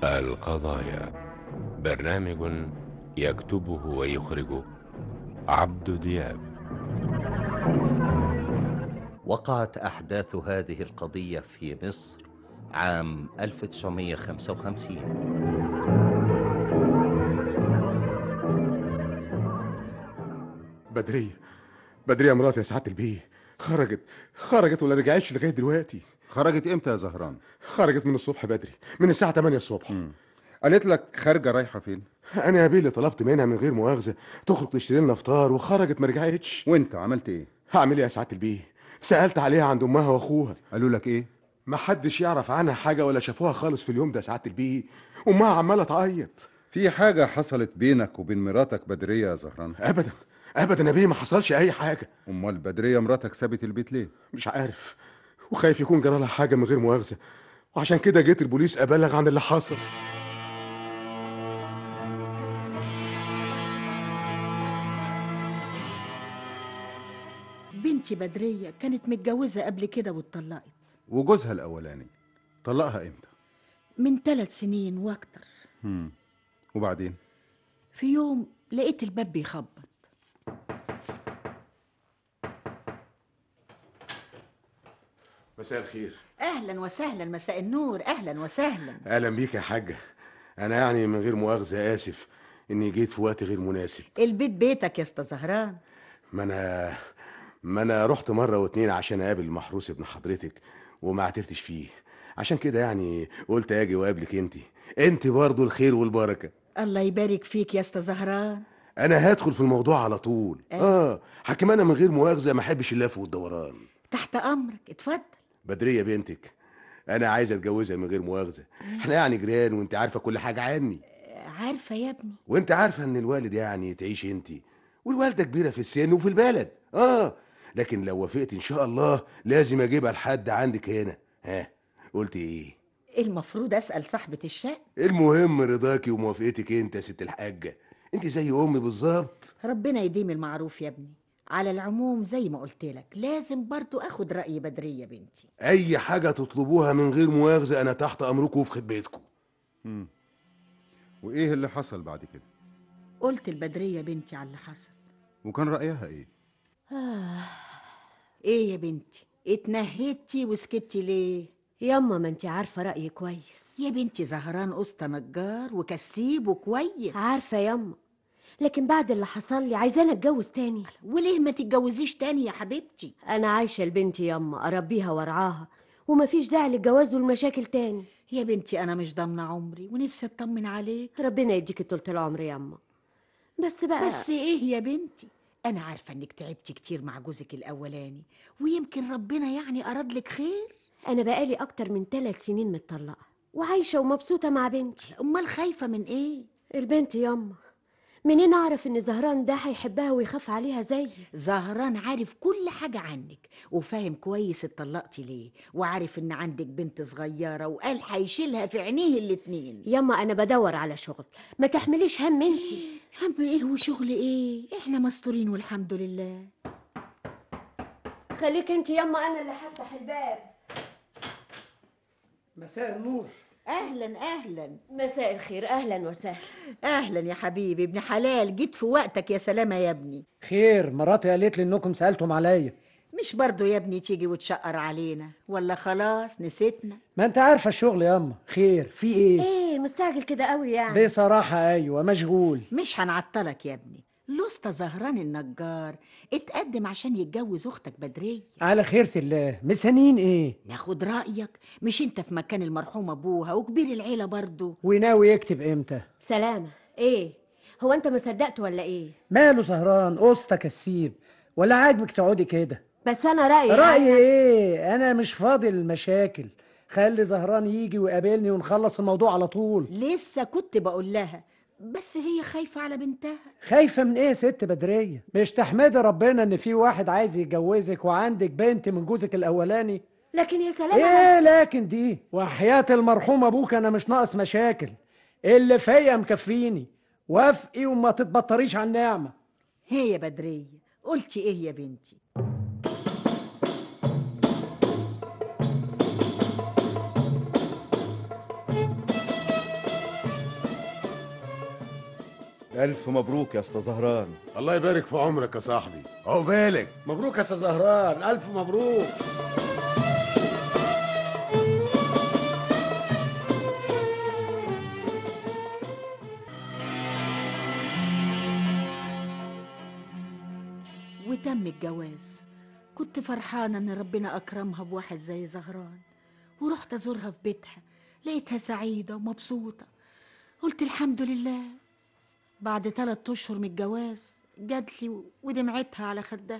القضايا برنامج يكتبه ويخرجه عبد دياب وقعت أحداث هذه القضية في مصر عام 1955 بدرية بدرية مراتي يا سعادة البيه خرجت خرجت ولا رجعتش لغاية دلوقتي خرجت امتى يا زهران خرجت من الصبح بدري من الساعة 8 الصبح قالت لك خارجه رايحه فين أنا يا بيه اللي طلبت منها من غير مؤاخذة تخرج تشتري لنا فطار وخرجت ما رجعتش وانت عملت ايه هعمل إيه يا سعادة البيه سألت عليها عند أمها وأخوها قالوا لك ايه ما حدش يعرف عنها حاجة ولا شافوها خالص في اليوم ده يا سعادة البيه أمها عمالة تعيط في حاجه حصلت بينك وبين مراتك بدريه يا زهران أبدا أبدا يا بيه ما حصلش أي حاجة امال بدريه مراتك سابت البيت ليه مش عارف وخايف يكون جرى لها حاجة من غير مؤاخذة وعشان كده جيت البوليس أبلغ عن اللي حصل بنتي بدرية كانت متجوزة قبل كده واتطلقت وجوزها الاولاني طلقها امتى من ثلاث سنين واكتر مم. وبعدين في يوم لقيت الباب بيخبط مساء الخير اهلا وسهلا مساء النور اهلا وسهلا أهلا بيك يا حاجة أنا يعني من غير مؤاخذة آسف إني جيت في وقت غير مناسب البيت بيتك يا اسطى زهران ما أنا ما أنا رحت مرة واتنين عشان أقابل المحروس ابن حضرتك وما عترتش فيه عشان كده يعني قلت أجي وأقابلك أنت أنت برضو الخير والبركة الله يبارك فيك يا اسطى زهران أنا هدخل في الموضوع على طول أيوة. آه حكم أنا من غير مؤاخذة ما أحبش اللف والدوران تحت امرك اتفضل بدرية بنتك أنا عايز أتجوزها من غير مؤاخذة إحنا يعني جيران وأنت عارفة كل حاجة عني عارفة يا ابني وانت عارفه ان الوالد يعني تعيش انت والوالده كبيره في السن وفي البلد اه لكن لو وافقت ان شاء الله لازم اجيبها لحد عندك هنا ها قلت ايه المفروض اسال صاحبة الشقة المهم رضاكي وموافقتك انت يا ست الحاجه انت زي امي بالظبط ربنا يديم المعروف يا ابني على العموم زي ما قلت لك لازم برضو اخد رأي بدرية بنتي اي حاجه تطلبوها من غير مؤاخذه انا تحت امركم وفي خدمتكم مم. وايه اللي حصل بعد كده قلت البدرية بنتي على اللي حصل وكان رايها ايه آه. ايه يا بنتي اتنهدتي وسكتي ليه ياما ما انت عارفة رأيي كويس يا بنتي زهران قسطى نجار وكسيب وكويس عارفة ياما لكن بعد اللي حصل لي عايزاني اتجوز تاني وليه ما تتجوزيش تاني يا حبيبتي انا عايشة لبنتي ياما اربيها وارعاها ومفيش داعي للجواز والمشاكل تاني يا بنتي انا مش ضامنه عمري ونفسي اطمن عليك ربنا يديكي طولة العمر ياما بس بقى بس ايه يا بنتي انا عارفه انك تعبتي كتير مع جوزك الاولاني ويمكن ربنا يعني اراد لك خير انا بقالي اكتر من ثلاث سنين متطلقة وعايشة ومبسوطة مع بنتي امال خايفه من ايه البنت ياما منين اعرف ان زهران ده هيحبها ويخاف عليها زيي زهران عارف كل حاجة عنك وفاهم كويس اتطلقتي ليه وعارف ان عندك بنت صغيرة وقال هيشيلها في عينيه الاتنين ياما انا بدور على شغل ما تحمليش هم انتي هم ايه وشغل ايه احنا مستورين والحمد لله خليك انت ياما انا اللي هفتح الباب مساء النور اهلا اهلا مساء الخير اهلا وسهلا اهلا يا حبيبي ابن حلال جيت في وقتك يا سلامة يا ابني خير مراتي قالت لي انكم سالتم عليا مش برضو يا ابني تيجي وتشقر علينا ولا خلاص نسيتنا ما انت عارفه الشغل ياما خير في ايه ايه مستعجل كده قوي يعني بصراحه ايوه مشغول مش هنعطلك يا ابني لسطى زهران النجار اتقدم عشان يتجوز اختك بدرية على خيرة الله مستنيين ايه ناخد رأيك مش انت في مكان المرحوم ابوها وكبير العيلة برضو وناوي يكتب امتى سلامة ايه هو انت ما صدقت ولا ايه ماله سهران قسطة كسيب ولا عاجبك تقعدي كده بس انا رأيي رأيي أنا- ايه انا مش فاضي المشاكل خلي زهران يجي ويقابلني ونخلص الموضوع على طول لسه كنت بقول لها بس هي خايفة على بنتها خايفة من ايه يا ست بدرية مش تحمدي ربنا ان في واحد عايز يتجوزك وعندك بنت من جوزك الاولاني لكن يا سلامة ايه لكن دي وحياة المرحوم ابوك انا مش ناقص مشاكل اللي فيا مكفيني وافقي وما تتبطريش على النعمة هي يا بدرية قلتي ايه يا بنتي الف مبروك يا اسطى زهران الله يبارك في عمرك يا صاحبي عقبالك مبروك يا استاذ زهران الف مبروك وتم الجواز كنت فرحانة إن ربنا أكرمها بواحد زي زهران ورحت أزورها في بيتها لقيتها سعيدة ومبسوطة قلت الحمد لله بعد ثلاثة أشهر من الجواز جات لي ودمعتها على خدها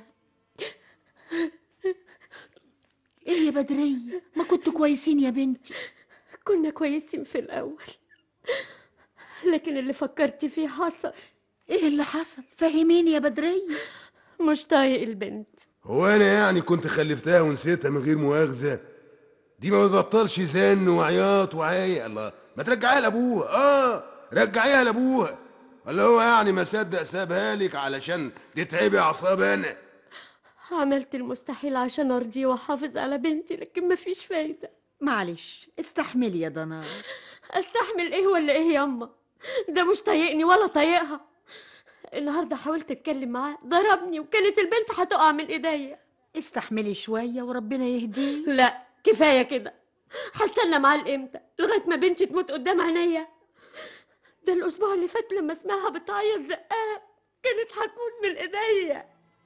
إيه يا بدرية ما كنتوا كويسين يا بنتي كنا كويسين في الأول لكن اللي فكرت فيه حصل إيه اللي حصل فهميني يا بدرية مش طايق البنت هو انا يعني كنت خلفتها ونسيتها من غير مؤاخذه دي ما بتبطلش زن وعياط وعايق الله ما ترجعيها لابوها اه رجعيها لابوها ولا هو يعني ما صدق سابها لك علشان تتعبي اعصاب انا عملت المستحيل عشان أرضيه وأحافظ على بنتي لكن مفيش فايدة معلش استحملي يا ضنار استحمل ايه ولا ايه ياما ده مش طايقني ولا طايقها النهارده حاولت اتكلم معاه ضربني وكانت البنت هتقع من ايديا استحملي شوية وربنا يهديه لا كفايه كده هستنى معاه لامتى لغايه ما بنتي تموت قدام عينيا ده الاسبوع اللي فات لما اسمعها بتعيط زقها كانت هتموت من ايديا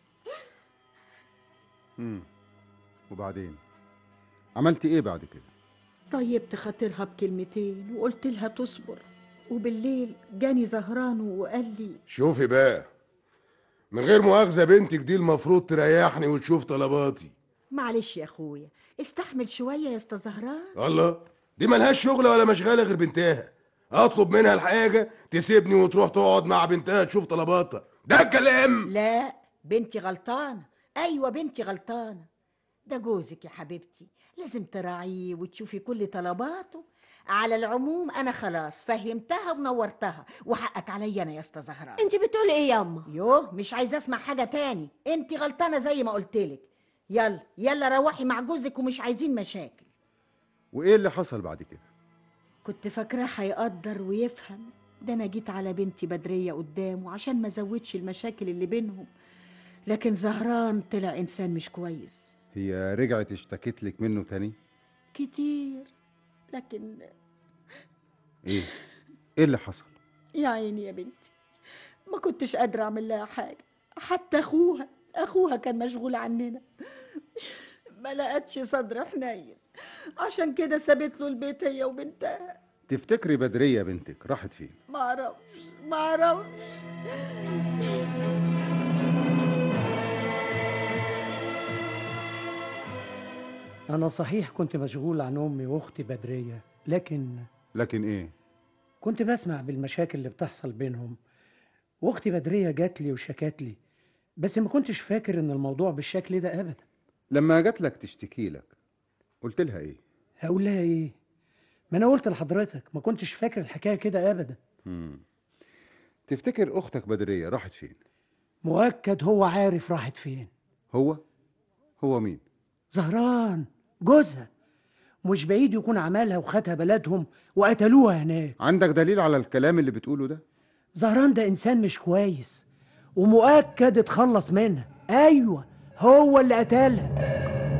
امم وبعدين عملت ايه بعد كده طيبت خاطرها بكلمتين وقلت لها تصبر وبالليل جاني زهران وقال لي شوفي بقى من غير مؤاخذه بنتك دي المفروض تريحني وتشوف طلباتي معلش يا اخويا استحمل شوية يا استا زهران الله دي ملهاش شغل ولا مشغله غير بنتها اطلب منها الحاجه تسيبني وتروح تقعد مع بنتها تشوف طلباتها ده الكلام لا بنتي غلطانة أيوة بنتي غلطانة ده جوزك يا حبيبتي لازم تراعيه وتشوفي كل طلباته على العموم أنا خلاص فهمتها ونورتها وحقك عليا أنا يا استا زهران انت بتقولي ايه ياما يوه مش عايزة أسمع حاجة تاني أنت غلطانة زي ما قلتلك يلا يلا روحي مع جوزك ومش عايزين مشاكل وايه اللي حصل بعد كده كنت فاكراه هيقدر ويفهم ده انا جيت على بنتي بدرية قدامه عشان ما زودش المشاكل اللي بينهم لكن زهران طلع انسان مش كويس هي رجعت اشتكت لك منه تاني كتير لكن ايه ايه اللي حصل يا عيني يا بنتي ما كنتش قادرة اعمل لها حاجة حتى اخوها اخوها كان مشغول عننا ما لقتش صدر حنين عشان كده سابت له البيت هي وبنتها تفتكري بدرية بنتك راحت فين ما اعرفش ما اعرفش أنا صحيح كنت مشغول عن أمي وأختي بدرية لكن لكن ايه كنت بسمع بالمشاكل اللي بتحصل بينهم وأختي بدرية جات لي وشكت لي بس ما كنتش فاكر إن الموضوع بالشكل ده أبدا لما جات لك تشتكي لك قلت لها ايه هقول لها إيه؟ ما أنا قلت لحضرتك ما كنتش فاكر الحكاية كده أبدا مم. تفتكر اختك بدرية راحت فين مؤكد هو عارف راحت فين هو هو مين زهران جوزها مش بعيد يكون عملها وخدها بلدهم وقتلوها هناك عندك دليل على الكلام اللي بتقوله ده زهران ده إنسان مش كويس ومؤكد اتخلص منها أيوة هو اللي قتلها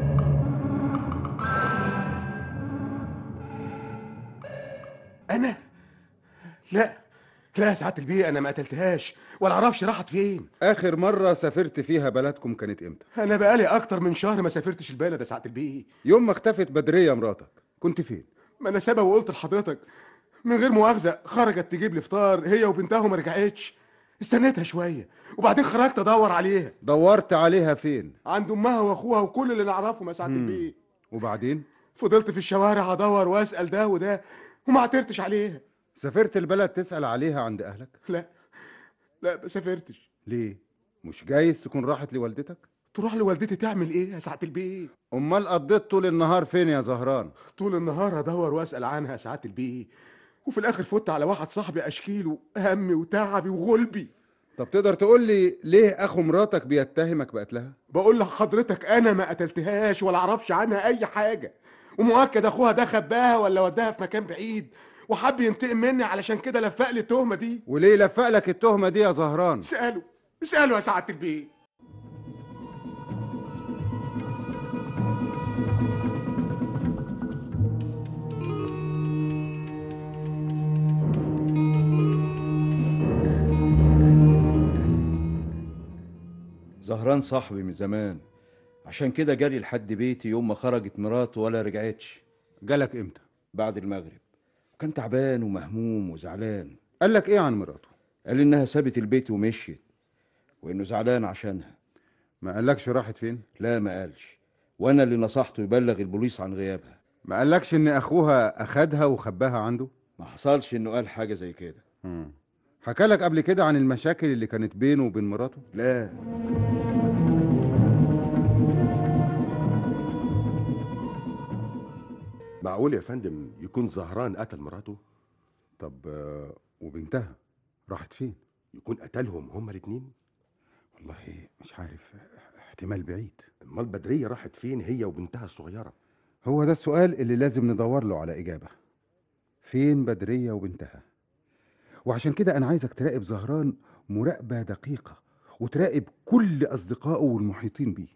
انا لا لا يا سعاده البيه انا ما قتلتهاش ولا اعرفش راحت فين اخر مرة سافرت فيها بلدكم كانت امتى انا بقالي اكتر من شهر ما سافرتش البلد يا سعاده البيه يوم ما اختفت بدرية مراتك كنت فين ما انا سابها وقلت لحضرتك من غير مؤاخذه خرجت تجيب لي فطار هي وبنتها وما رجعتش استنيتها شويه وبعدين خرجت ادور عليها دورت عليها فين عند امها واخوها وكل اللي نعرفهم يا سعاده مم. البيه وبعدين فضلت في الشوارع ادور واسال ده وده وما عثرتش عليها سافرت البلد تسأل عليها عند اهلك لا لا ما سافرتش ليه مش جايز تكون راحت لوالدتك تروح لوالدتي تعمل ايه يا سعاده البيه امال قضيت طول النهار فين يا زهران طول النهار ادور واسال عنها يا سعاده البيه وفي الاخر فوت على واحد صاحبي اشكيله همي وتعبي وغلبي طب تقدر تقول لي ليه اخو مراتك بيتهمك بقتلها بقول لحضرتك انا ما قتلتهاش ولا اعرفش عنها اي حاجه ومؤكد اخوها ده خباها ولا وداها في مكان بعيد وحب ينتقم مني علشان كده لفق لي التهمه دي وليه لفق لك التهمه دي يا زهران اساله اساله يا سعاده البيه زهران صاحبي من زمان عشان كده جالي لحد بيتي يوم ما خرجت مراته ولا رجعتش جالك امتى بعد المغرب كان تعبان ومهموم وزعلان قال لك ايه عن مراته قال انها سابت البيت ومشيت وانه زعلان عشانها ما قالكش راحت فين لا ما قالش وانا اللي نصحته يبلغ البوليس عن غيابها ما قالكش ان اخوها اخدها وخباها عنده ما حصلش انه قال حاجه زي كده مم. حكى لك قبل كده عن المشاكل اللي كانت بينه وبين مراته لا معقول يا فندم يكون زهران قتل مراته طب آه، وبنتها راحت فين يكون قتلهم هما الاتنين والله مش عارف احتمال بعيد امال بدريه راحت فين هي وبنتها الصغيره هو ده السؤال اللي لازم ندور له على إجابة فين بدرية وبنتها وعشان كده أنا عايزك تراقب زهران مراقبة دقيقة وتراقب كل أصدقائه والمحيطين بيه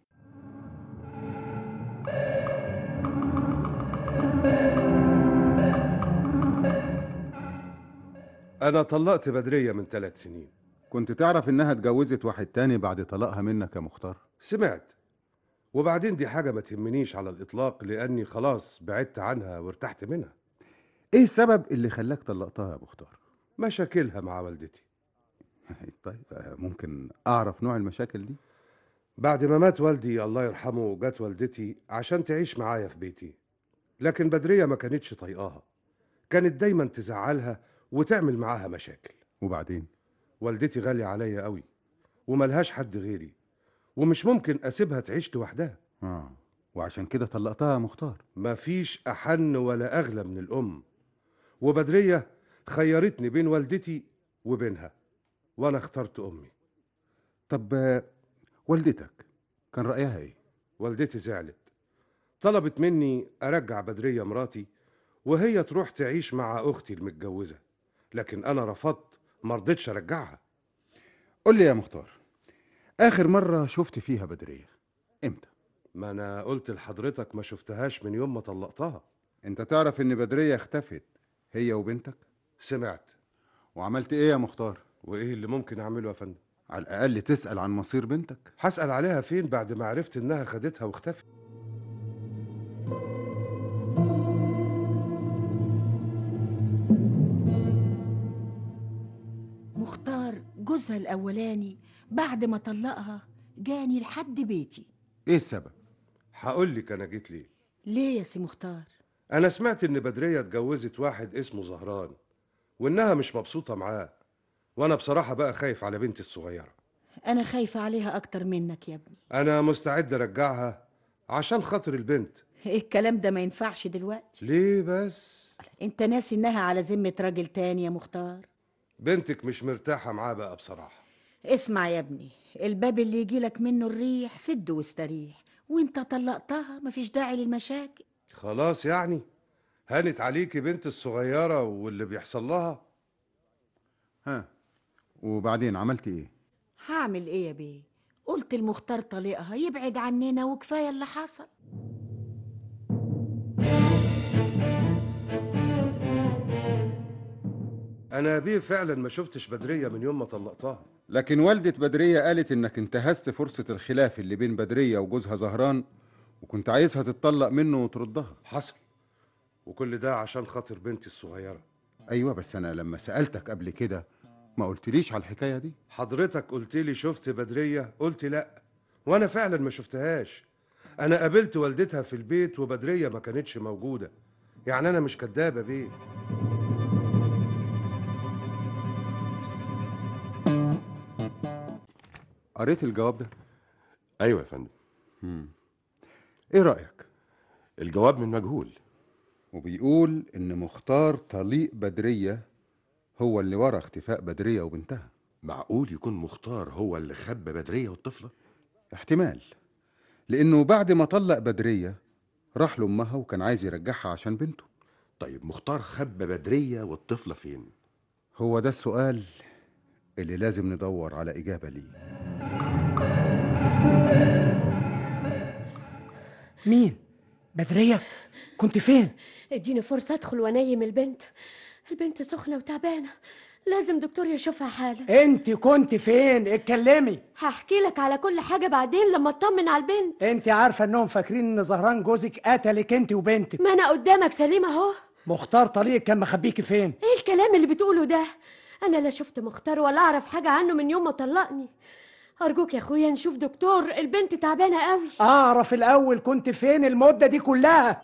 أنا طلقت بدرية من ثلاث سنين كنت تعرف إنها اتجوزت واحد تاني بعد طلاقها منك يا مختار سمعت وبعدين دي حاجة ما تهمنيش على الإطلاق لأني خلاص بعدت عنها وارتحت منها إيه السبب اللي خلاك طلقتها يا مختار مشاكلها مع والدتي طيب آه، ممكن أعرف نوع المشاكل دي بعد ما مات والدي الله يرحمه جت والدتي عشان تعيش معايا في بيتي لكن بدرية ما كانتش طايقاها كانت دايما تزعلها وتعمل معاها مشاكل وبعدين والدتي غالية عليا قوي وملهاش حد غيري ومش ممكن أسيبها تعيش لوحدها آه وعشان كده طلقتها يا مختار مفيش أحن ولا أغلى من الأم وبدرية خيرتني بين والدتي وبينها وأنا اخترت أمي طب آه، والدتك كان رأيها إيه والدتي زعلت طلبت مني أرجع بدرية مراتي وهي تروح تعيش مع أختي المتجوزة لكن أنا رفضت مرضتش أرجعها قول لي يا مختار آخر مرة شفت فيها بدرية إمتى ما أنا قلت لحضرتك ما شفتهاش من يوم ما طلقتها أنت تعرف إن بدرية اختفت هي وبنتك سمعت وعملت إيه يا مختار وإيه اللي ممكن أعمله يا فندم على الأقل تسأل عن مصير بنتك هسأل عليها فين بعد ما عرفت إنها خدتها واختفت مختار جوزها الأولاني بعد ما طلقها جاني لحد بيتي إيه السبب هقول لك أنا جيت ليه ليه يا سي مختار أنا سمعت إن بدرية اتجوزت واحد اسمه زهران وإنها مش مبسوطة معاه وأنا بصراحة بقى خايف على بنتي الصغيرة أنا خايفة عليها أكتر منك يا ابني أنا مستعد أرجعها عشان خاطر البنت الكلام ده ما ينفعش دلوقتي ليه بس انت ناسي انها على ذمة راجل تاني يا مختار بنتك مش مرتاحة معاه بقى بصراحة اسمع يا ابني الباب اللي يجيلك منه الريح سده واستريح وانت طلقتها مفيش داعي للمشاكل خلاص يعني هانت عليكي بنت الصغيرة واللي بيحصل لها ها وبعدين عملت إيه هعمل ايه يا بيه قلت المختار طليقها يبعد عننا وكفاية اللي حصل أنا بيه فعلا ما شفتش بدرية من يوم ما طلقتها لكن والدة بدرية قالت إنك انتهزت فرصة الخلاف اللي بين بدرية وجوزها زهران وكنت عايزها تتطلق منه وتردها حصل وكل ده عشان خاطر بنتي الصغيرة أيوة بس أنا لما سألتك قبل كده ما قلتليش على الحكاية دي حضرتك قلت لي شفت بدرية قلت لا وانا فعلا ما شفتهاش انا قابلت والدتها في البيت وبدرية ما كانتش موجودة يعني انا مش كدابة بيه قريت الجواب ده ايوه يا فندم مم. إيه رأيك الجواب من مجهول وبيقول إن مختار طليق بدرية هو اللي ورا اختفاء بدرية وبنتها معقول يكون مختار هو اللي خبى بدريه والطفله احتمال لأنه بعد ما طلق بدرية راح لأمها وكان عايز يرجعها عشان بنته طيب مختار خبى بدرية والطفلة فين هو ده السؤال اللي لازم ندور على إجابة ليه مين بدريه كنت فين اديني فرصة ادخل وانيم البنت البنت سخنة وتعبانة لازم دكتور يشوفها حالا انت كنت فين اتكلمي هحكي لك على كل حاجة بعدين لما اطمن على البنت انت عارفه انهم فاكرين ان زهران جوزك قتلك انت وبنتك ما انا قدامك سليمة اهو مختار طليق كان مخبيكي فين ايه الكلام اللي بتقوله ده انا لا شفت مختار ولا اعرف حاجة عنه من يوم ما طلقني ارجوك يا اخويا نشوف دكتور البنت تعبانة قوي اعرف الاول كنت فين المده دي كلها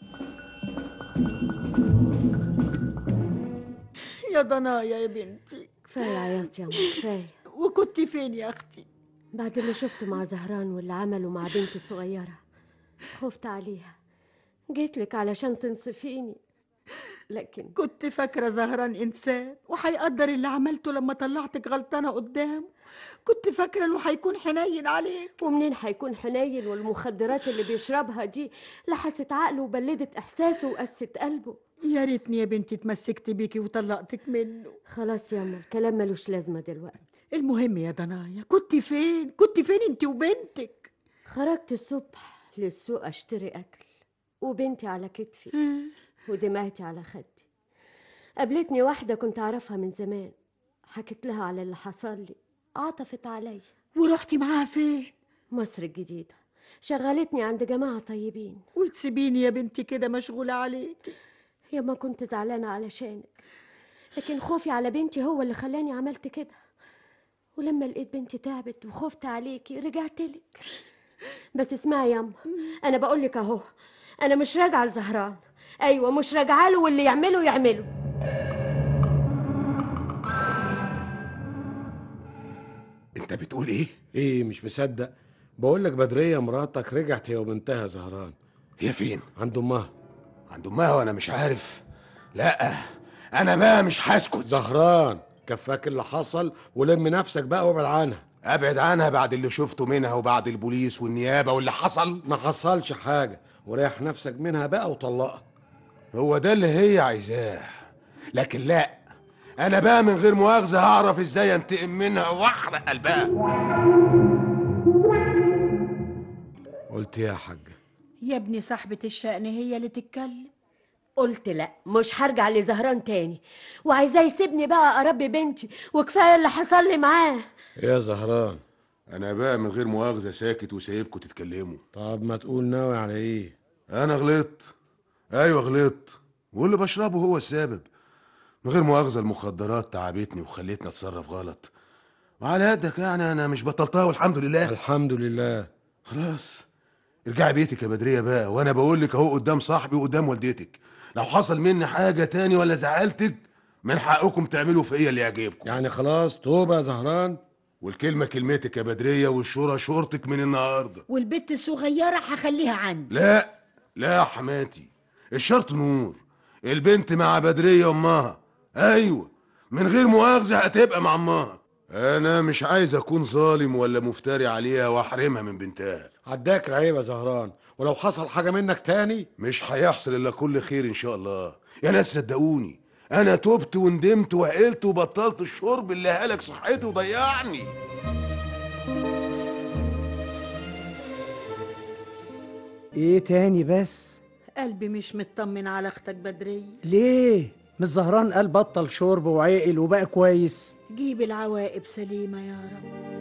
يا ضنايا يا بنتي كفاية عياط يا ماما كفاية وكنت فين يا اختي بعد اللي شفته مع زهران واللي عمله مع بنتي الصغيرة خفت عليها جيت لك علشان تنصفيني لكن كنت فاكرة زهران إنسان وهيقدر اللي عملته لما طلعتك غلطانة قدامه كنت فاكرة إنه هيكون حنين عليك ومنين هيكون حنين والمخدرات اللي بيشربها دي لحست عقله وبلدت إحساسه وقست قلبه يا ريتني يا بنتي اتمسكت بيكي وطلقتك منه خلاص ياما الكلام ملوش لازمة دلوقتي المهم يا ضنايا كنت فين كنت فين انت وبنتك خرجت الصبح للسوق اشتري اكل وبنتي على كتفي ودمعتي على خدي قابلتني واحدة كنت أعرفها من زمان حكيت لها على اللي حصل لي عطفت عليا ورحتي معاها فين مصر الجديدة شغلتني عند جماعة طيبين وتسيبيني يا بنتي كده مشغولة عليكي يا ما كنت زعلانة علشانك لكن خوفي على بنتي هو اللي خلاني عملت كده ولما لقيت بنتي تعبت وخفت عليكي رجعت لك بس اسمعي ياما انا بقول لك اهو انا مش راجعه لزهران ايوه مش راجعه له واللي يعمله يعمله انت بتقول ايه ايه مش مصدق بقول لك بدريه مراتك رجعت هي وبنتها زهران هي فين عند امها عند امها وانا مش عارف لا انا بقى مش هسكت زهران كفاك اللي حصل ولم نفسك بقى وابعد عنها ابعد عنها بعد اللي شفته منها وبعد البوليس والنيابه واللي حصل ما حصلش حاجه وريح نفسك منها بقى وطلقها هو ده اللي هي عايزاه لكن لا انا بقى من غير مؤاخذه هعرف ازاي انتقم منها واحرق قلبها قلت يا حاج يا ابني صاحبة الشأن هي اللي تتكلم قلت لا مش هرجع لزهران تاني وعايزاه يسيبني بقى اربي بنتي وكفايه اللي حصل لي معاه يا زهران انا بقى من غير مؤاخذه ساكت وسايبكم تتكلموا طب ما تقول ناوي على ايه انا غلطت ايوه غلطت واللي بشربه هو السبب من غير مؤاخذه المخدرات تعبتني وخلتني اتصرف غلط وعلى قدك يعني انا مش بطلتها والحمد لله الحمد لله خلاص ارجعي بيتك يا بدريه بقى وانا بقول لك اهو قدام صاحبي وقدام والدتك لو حصل مني حاجه تاني ولا زعلتك من حقكم تعملوا فيا اللي يعجبكم يعني خلاص توبه يا زهران والكلمه كلمتك يا بدريه والشورى شورتك من النهارده والبت الصغيرة هخليها عندي لا لا يا حماتي الشرط نور البنت مع بدريه امها ايوه من غير مؤاخذه هتبقى مع امها انا مش عايز اكون ظالم ولا مفتري عليها واحرمها من بنتها عداك العيب يا زهران ولو حصل حاجه منك تاني مش هيحصل الا كل خير ان شاء الله يا ناس صدقوني انا تبت وندمت وعقلت وبطلت الشرب اللي هلك صحتي وضيعني ايه تاني بس قلبي مش مطمن على اختك بدرية ليه مش زهران قال بطل شرب وعقل وبقى كويس جيب العواقب سليمة يا رب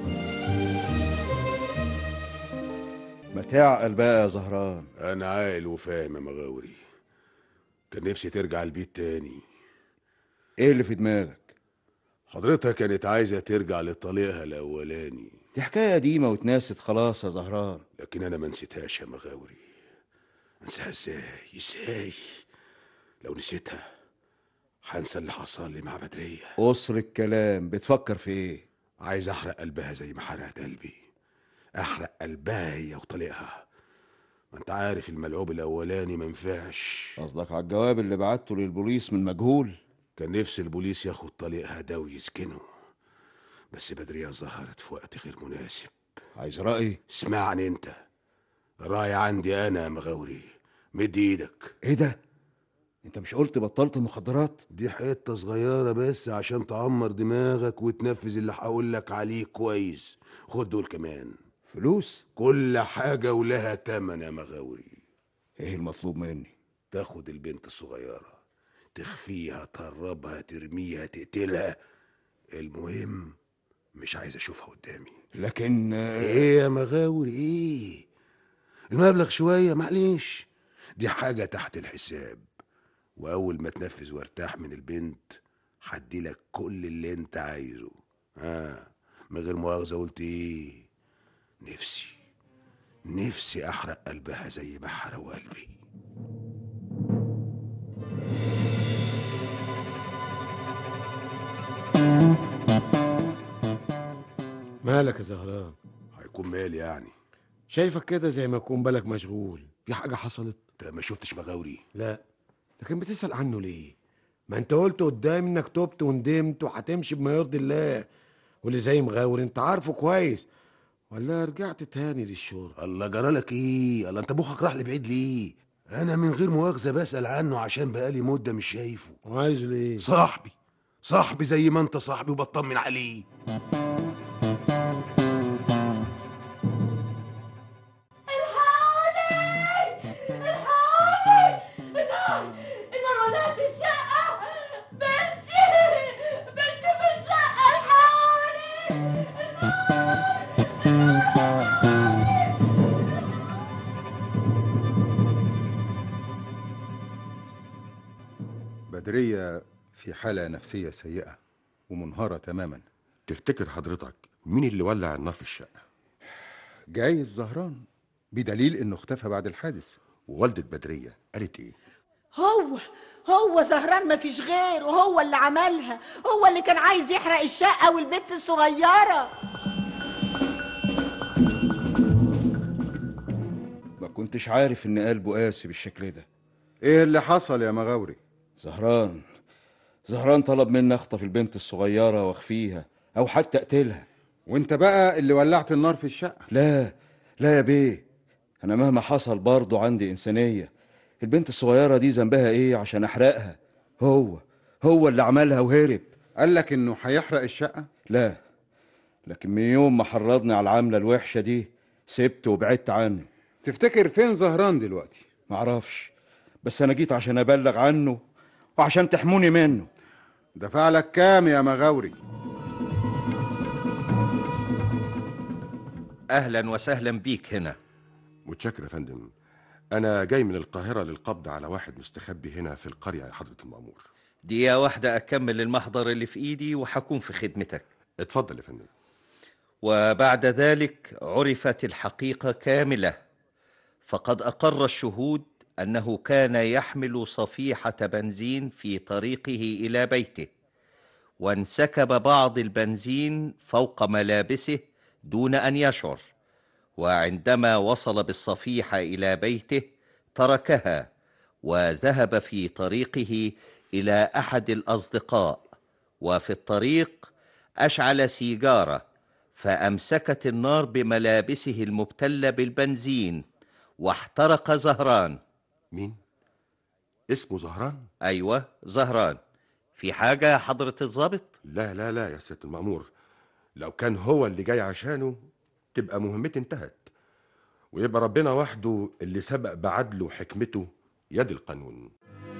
ما تعقل بقى يا زهران انا عاقل وفاهم يا مغاوري كان نفسي ترجع البيت تاني ايه اللي في دماغك حضرتها كانت عايزه ترجع لطليقها الاولاني دي حكايه قديمه واتناست خلاص يا زهران لكن انا ما نسيتهاش يا مغاوري انساها ازاي ازاي لو نسيتها هنسى اللي حصل لي مع بدريه قصر الكلام بتفكر في ايه عايز احرق قلبها زي ما حرقت قلبي احرق قلبها هي وطليقها ما انت عارف الملعوب الاولاني ما ينفعش قصدك على الجواب اللي بعته للبوليس من مجهول كان نفسي البوليس ياخد طليقها ده ويسجنه بس بدرية ظهرت في وقت غير مناسب عايز رأي اسمعني انت الرأي عندي انا يا مغاوري مد ايدك ايه ده انت مش قلت بطلت مخدرات دي حته صغيره بس عشان تعمر دماغك وتنفذ اللي هقول لك عليه كويس خد دول كمان فلوس كل حاجه ولها تمن يا مغاوري ايه المطلوب مني تاخد البنت الصغيره تخفيها تهربها ترميها تقتلها المهم مش عايز اشوفها قدامي لكن ايه يا مغاوري ايه المبلغ شويه معلش دي حاجه تحت الحساب واول ما تنفذ وارتاح من البنت هدي لك كل اللي انت عايزه ها من غير مؤاخذه قلت ايه نفسي نفسي احرق قلبها زي ما حرقوا قلبي مالك يا زهران هيكون مالي يعني شايفك كده زي ما يكون بالك مشغول في حاجة حصلت انت ما شفتش مغاوري لا لكن بتسأل عنه ليه ما انت قلت قدامي انك تبت وندمت وهتمشي بما يرضي الله واللي زي مغاور انت عارفه كويس ولا رجعت تاني للشرب الله جرالك ايه الله انت مخك راح لبعيد ليه انا من غير مؤاخذه بسال عنه عشان بقالي مده مش شايفه وعايزه ليه صاحبي صاحبي زي ما انت صاحبي وبطمن عليه النار ولعت في الشقة بنتي بنتي في الشقة الحقوني بدرية في حالة نفسية سيئة ومنهارة تماما تفتكر حضرتك مين اللي ولع النار في الشقة؟ جايز زهران بدليل انه اختفى بعد الحادث ووالدة بدرية قالت ايه؟ هو هو زهران ما فيش غيره هو اللي عملها هو اللي كان عايز يحرق الشقة والبنت الصغيرة ما كنتش عارف ان قلبه قاسي بالشكل ده ايه اللي حصل يا مغاوري زهران زهران طلب مني اخطف البنت الصغيرة واخفيها او حتى اقتلها وانت بقى اللي ولعت النار في الشقة لا لا يا بيه انا مهما حصل برضه عندي انسانية البنت الصغيرة دي ذنبها ايه عشان احرقها هو هو اللي عملها وهرب قال لك انه هيحرق الشقة لا لكن من يوم ما حرضني على العملة الوحشة دي سبته وبعدت عنه تفتكر فين زهران دلوقتي معرفش بس انا جيت عشان ابلغ عنه وعشان تحموني منه دفع لك كام يا مغاوري اهلا وسهلا بيك هنا متشكر يا فندم أنا جاي من القاهرة للقبض على واحد مستخبي هنا في القرية يا حضرة المأمور دقيقة واحدة أكمل المحضر اللي في إيدي وحكون في خدمتك اتفضل يا فندم وبعد ذلك عرفت الحقيقة كاملة فقد أقر الشهود أنه كان يحمل صفيحة بنزين في طريقه إلى بيته وانسكب بعض البنزين فوق ملابسه دون أن يشعر وعندما وصل بالصفيحة إلى بيته تركها وذهب في طريقه إلى أحد الأصدقاء وفي الطريق أشعل سيجارة فأمسكت النار بملابسه المبتلة بالبنزين واحترق زهران مين؟ اسمه زهران؟ أيوة زهران في حاجة يا حضرة الضابط؟ لا لا لا يا سيادة المأمور لو كان هو اللي جاي عشانه تبقى مهمتي انتهت ويبقى ربنا وحده اللي سبق بعدله وحكمته يد القانون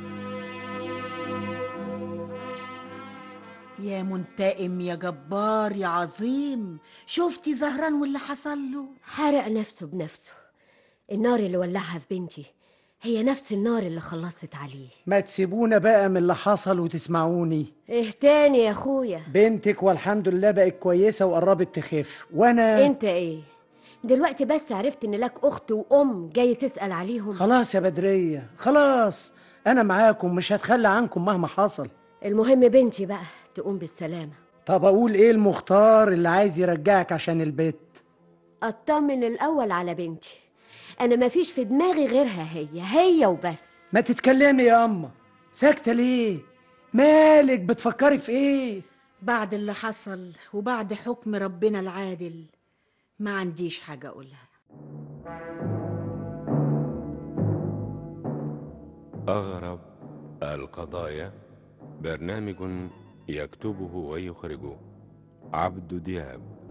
يا منتقم يا جبار يا عظيم شفتي زهران واللي حصل له حرق نفسه بنفسه النار اللي ولعها في بنتي هي نفس النار اللي خلصت عليه ما تسيبونا بقى من اللي حصل وتسمعوني ايه تاني يا اخويا بنتك والحمد لله بقت كويسة وقربت تخف وانا انت ايه دلوقتي بس عرفت ان لك اخت وام جاي تسأل عليهم خلاص يا بدرية خلاص انا معاكم مش هتخلى عنكم مهما حصل المهم بنتي بقى تقوم بالسلامة طب اقول ايه المختار اللي عايز يرجعك عشان البيت اطمن الاول على بنتي انا مفيش في دماغي غيرها هي هي وبس ما تتكلمي يا اما ساكتة ليه مالك بتفكري في ايه بعد اللي حصل وبعد حكم ربنا العادل ما عنديش حاجة أقولها أغرب القضايا برنامج يكتبه ويخرجه عبد دياب